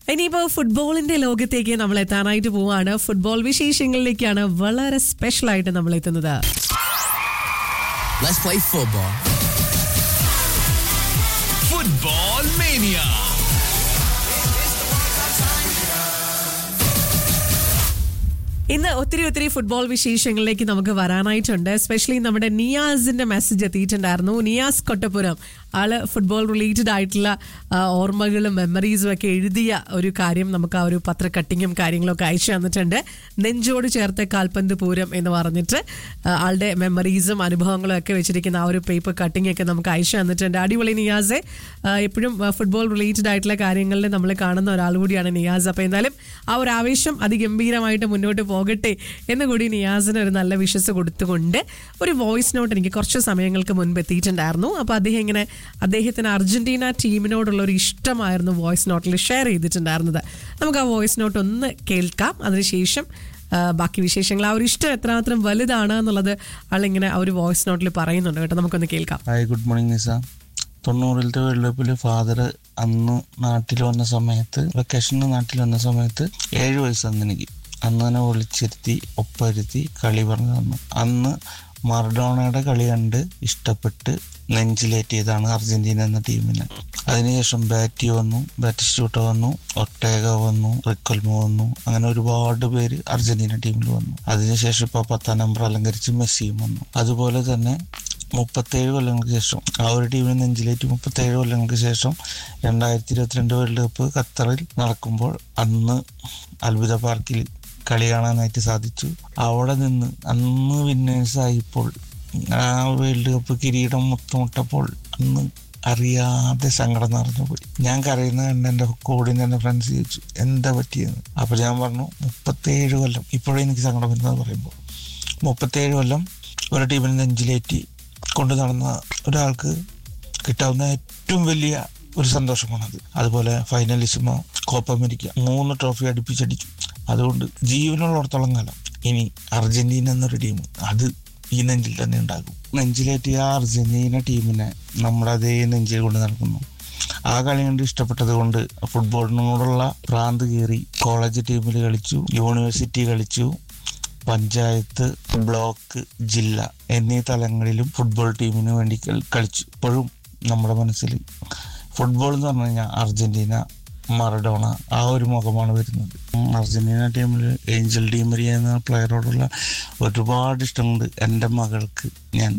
ഇനിയിപ്പോ ഫുട്ബോളിന്റെ ലോകത്തേക്ക് നമ്മൾ എത്താനായിട്ട് പോവാണ് ഫുട്ബോൾ വിശേഷങ്ങളിലേക്കാണ് വളരെ സ്പെഷ്യൽ ആയിട്ട് നമ്മൾ എത്തുന്നത് Let's play football. Football Mania. ഇന്ന് ഒത്തിരി ഒത്തിരി ഫുട്ബോൾ വിശേഷങ്ങളിലേക്ക് നമുക്ക് വരാനായിട്ടുണ്ട് എസ്പെഷ്യലി നമ്മുടെ നിയാസിന്റെ മെസ്സേജ് എത്തിയിട്ടുണ്ടായിരുന്നു നിയാസ് കൊട്ടപ്പുരം ആള് ഫുട്ബോൾ റിലേറ്റഡ് ആയിട്ടുള്ള ആ, ഓർമ്മകളും മെമ്മറീസും ഒക്കെ എഴുതിയ ഒരു കാര്യം നമുക്ക് ആ ഒരു പത്ര കട്ടിങ്ങും കാര്യങ്ങളൊക്കെ അയച്ചു തന്നിട്ടുണ്ട് നെഞ്ചോട് ചേർത്ത കാൽപന്ത് പൂരം എന്ന് പറഞ്ഞിട്ട് ആ, ആളുടെ മെമ്മറീസും അനുഭവങ്ങളും ഒക്കെ വെച്ചിരിക്കുന്ന ആ ഒരു പേപ്പർ കട്ടിംഗ് ഒക്കെ നമുക്ക് അയച്ചു തന്നിട്ടുണ്ട് അടിപൊളി നിയാസെ ആ, എപ്പോഴും ആ, ഫുട്ബോൾ റിലേറ്റഡ് ആയിട്ടുള്ള കാര്യങ്ങളിൽ നമ്മൾ കാണുന്ന ഒരാൾ കൂടിയാണ് നിയാസ് അപ്പോൾ എന്തായാലും ആ ഒരു ആവേശം അതിഗംഭീരമായിട്ട് മുന്നോട്ട് പോകട്ടെ എന്ന് കൂടി നിയാസിന് ഒരു നല്ല വിശ്വസ് കൊടുത്തുകൊണ്ട് ഒരു വോയിസ് നോട്ട് എനിക്ക് കുറച്ച് സമയങ്ങൾക്ക് മുൻപ് എത്തിയിട്ടുണ്ടായിരുന്നു അപ്പോൾ അദ്ദേഹം ഇങ്ങനെ അദ്ദേഹത്തിന് അർജന്റീന ടീമിനോടുള്ള ഒരു ഇഷ്ടമായിരുന്നു വോയിസ് നോട്ടിൽ ഷെയർ ചെയ്തിട്ടുണ്ടായിരുന്നത് നമുക്ക് ആ വോയിസ് നോട്ട് ഒന്ന് കേൾക്കാം അതിനുശേഷം ആ, ബാക്കി വിശേഷങ്ങൾ ആ ഒരു ഇഷ്ടം എത്രമാത്രം വലുതാണ് എന്നുള്ളത് ആളിങ്ങനെ ആ ഒരു വോയിസ് നോട്ടിൽ പറയുന്നുണ്ട് കേട്ടോ നമുക്കൊന്ന് കേൾക്കാം ഹായ് ഗുഡ് മോർണിംഗ് നിസ തൊണ്ണൂറിലത്തെ വേൾഡ് കപ്പിൽ ഫാദർ അന്ന് നാട്ടിൽ വന്ന സമയത്ത് വെക്കേഷന് നാട്ടിൽ വന്ന സമയത്ത് ഏഴ് വയസ്സ് അന്ന് എനിക്ക് അന്ന് തന്നെ വിളിച്ചിരുത്തി ഒപ്പരുത്തി കളി പറഞ്ഞു തന്നു അന്ന് മറഡോണയുടെ കളി കണ്ട് ഇഷ്ടപ്പെട്ട് നെഞ്ചിലേറ്റിയതാണ് അർജന്റീന എന്ന ടീമിനെ അതിനുശേഷം ബാറ്റി വന്നു ബാറ്റിസ്റ്റൂട്ട വന്നു ഒട്ടേഗ വന്നു റിക്കൽമോ വന്നു അങ്ങനെ ഒരുപാട് പേര് അർജന്റീന ടീമിൽ വന്നു അതിനുശേഷം ഇപ്പൊ പത്താം നമ്പർ അലങ്കരിച്ച് മെസ്സിയും വന്നു അതുപോലെ തന്നെ മുപ്പത്തേഴ് കൊല്ലങ്ങൾക്ക് ശേഷം ആ ഒരു ടീമിനെ നെഞ്ചിലേറ്റ് മുപ്പത്തേഴ് കൊല്ലങ്ങൾക്ക് ശേഷം രണ്ടായിരത്തി ഇരുപത്തിരണ്ട് വേൾഡ് കപ്പ് ഖത്തറിൽ നടക്കുമ്പോൾ അന്ന് അത്ഭുത പാർക്കിൽ കളി കാണാനായിട്ട് സാധിച്ചു അവിടെ നിന്ന് അന്ന് വിന്നേഴ്സ് ആയപ്പോൾ ആ വേൾഡ് കപ്പ് കിരീടം മുത്തമുട്ടപ്പോൾ അന്ന് അറിയാതെ സങ്കടം നിറഞ്ഞു പോയി ഞാൻ കരയുന്ന കണ്ട് എൻ്റെ കൂടിന് എൻ്റെ ഫ്രണ്ട്സ് ചോദിച്ചു എന്താ പറ്റിയെന്ന് അപ്പോൾ ഞാൻ പറഞ്ഞു മുപ്പത്തേഴ് കൊല്ലം ഇപ്പോഴും എനിക്ക് സങ്കടം വരുന്നത് പറയുമ്പോൾ മുപ്പത്തേഴ് കൊല്ലം ഒരു ടീമിനെ നെഞ്ചിലേറ്റി കൊണ്ടു നടന്ന ഒരാൾക്ക് കിട്ടാവുന്ന ഏറ്റവും വലിയ ഒരു സന്തോഷമാണത് അതുപോലെ ഫൈനലിസിമോ കോപ്പ അമേരിക്ക മൂന്ന് ട്രോഫി അടുപ്പിച്ചടിച്ചു അതുകൊണ്ട് ജീവനുള്ളിടത്തോളം കാലം ഇനി അർജന്റീന എന്നൊരു ടീം അത് ഈ നെഞ്ചിൽ തന്നെ ഉണ്ടാകും നെഞ്ചിലേറ്റിയ ആ അർജന്റീന ടീമിനെ നമ്മുടെ അതേ നെഞ്ചിൽ കൊണ്ട് നടക്കുന്നു ആ കളി കണ്ട് ഇഷ്ടപ്പെട്ടത് കൊണ്ട് ഫുട്ബോളിനോടുള്ള ഭ്രാന്ത് കയറി കോളേജ് ടീമിൽ കളിച്ചു യൂണിവേഴ്സിറ്റി കളിച്ചു പഞ്ചായത്ത് ബ്ലോക്ക് ജില്ല എന്നീ തലങ്ങളിലും ഫുട്ബോൾ ടീമിന് വേണ്ടി കൾ- കളിച്ചു ഇപ്പോഴും നമ്മുടെ മനസ്സിൽ ഫുട്ബോൾ എന്ന് പറഞ്ഞു കഴിഞ്ഞാൽ അർജന്റീന മറഡോണ ആ ഒരു മുഖമാണ് വരുന്നത് ഉം, അർജന്റീന ടീമിൽ ഏഞ്ചൽ ഡീമരിയ എന്ന പ്ലെയറോടുള്ള ഒരുപാട് ഇഷ്ടമുണ്ട് എൻ്റെ മകൾക്ക് ഞാൻ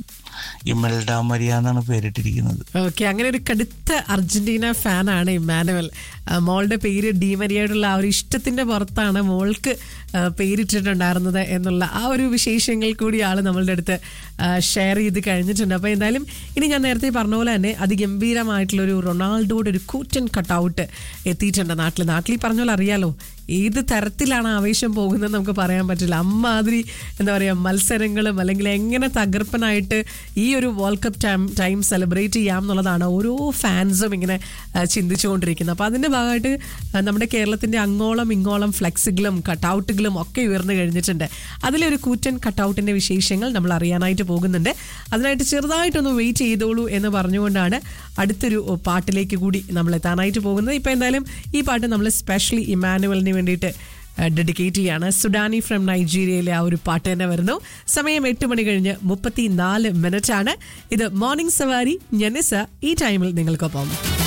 ഇമൽഡ മരിയ എന്നാണ് പേരിട്ടിരിക്കുന്നത് ഓക്കെ അങ്ങനെ ഒരു കടുത്ത അർജന്റീന ഫാനാണ് ഇമ്മാനുവൽ ആ, മോളുടെ പേര് ഡീമരിയായിട്ടുള്ള ആ ഒരു ഇഷ്ടത്തിന്റെ പുറത്താണ് മോൾക്ക് ആ, പേരിട്ടിട്ടുണ്ടായിരുന്നത് എന്നുള്ള ആ ഒരു വിശേഷങ്ങൾ കൂടി ആള് നമ്മളുടെ അടുത്ത് ഷെയർ ചെയ്ത് കഴിഞ്ഞിട്ടുണ്ട് അപ്പോൾ എന്തായാലും ഇനി ഞാൻ നേരത്തെ പറഞ്ഞ പോലെ തന്നെ അതിഗംഭീരമായിട്ടുള്ള ഒരു റൊണാൾഡോയുടെ ഒരു കൂറ്റൻ കട്ടൗട്ട് എത്തിയിട്ടുണ്ട് നാട്ടിൽ നാട്ടിൽ ഈ പറഞ്ഞ പോലെ അറിയാലോ ഏത് തരത്തിലാണ് ആവേശം പോകുന്നത് നമുക്ക് പറയാൻ പറ്റില്ല അമ്മാതിരി എന്താ പറയുക മത്സരങ്ങളും അല്ലെങ്കിൽ എങ്ങനെ തകർപ്പനായിട്ട് ഈ ഒരു world cup time time celebrate ചെയ്യാം എന്നുള്ളതാണ് ഓരോ ഫാൻസും ഇങ്ങനെ ആ, ചിന്തിച്ചുകൊണ്ടിരിക്കുന്നത് അപ്പോൾ അതിൻ്റെ ഭാഗമായിട്ട് ആ, നമ്മുടെ കേരളത്തിൻ്റെ അങ്ങോളം ഇങ്ങോളം ഫ്ലെക്സുകളും കട്ടൗട്ടുകളും ഒക്കെ ഉയർന്നു കഴിഞ്ഞിട്ടുണ്ട് അതിലൊരു കൂറ്റൻ കട്ടൗട്ടിൻ്റെ വിശേഷങ്ങൾ നമ്മൾ അറിയാനായിട്ട് പോകുന്നുണ്ട് അതിനായിട്ട് ചെറുതായിട്ടൊന്ന് വെയിറ്റ് ചെയ്തോളൂ എന്ന് പറഞ്ഞുകൊണ്ടാണ് അടുത്തൊരു പാട്ടിലേക്ക് കൂടി നമ്മൾ എത്താനായിട്ട് പോകുന്നത് ഇപ്പോൾ എന്തായാലും ഈ പാട്ട് നമ്മൾ സ്പെഷ്യലി ഇമാനുവലിന് വേണ്ടിയിട്ട് ഡെഡിക്കേറ്റ് ചെയ്യാണ് സുഡാനി ഫ്രം നൈജീരിയയിലെ ആ ഒരു പാട്ട് തന്നെ വരുന്നു സമയം എട്ട് മണി കഴിഞ്ഞ് മുപ്പത്തി നാല് മിനിറ്റ് ആണ് ഇത് മോർണിംഗ് സവാരി ഞനിസ ഈ ടൈമിൽ നിങ്ങൾക്കൊപ്പം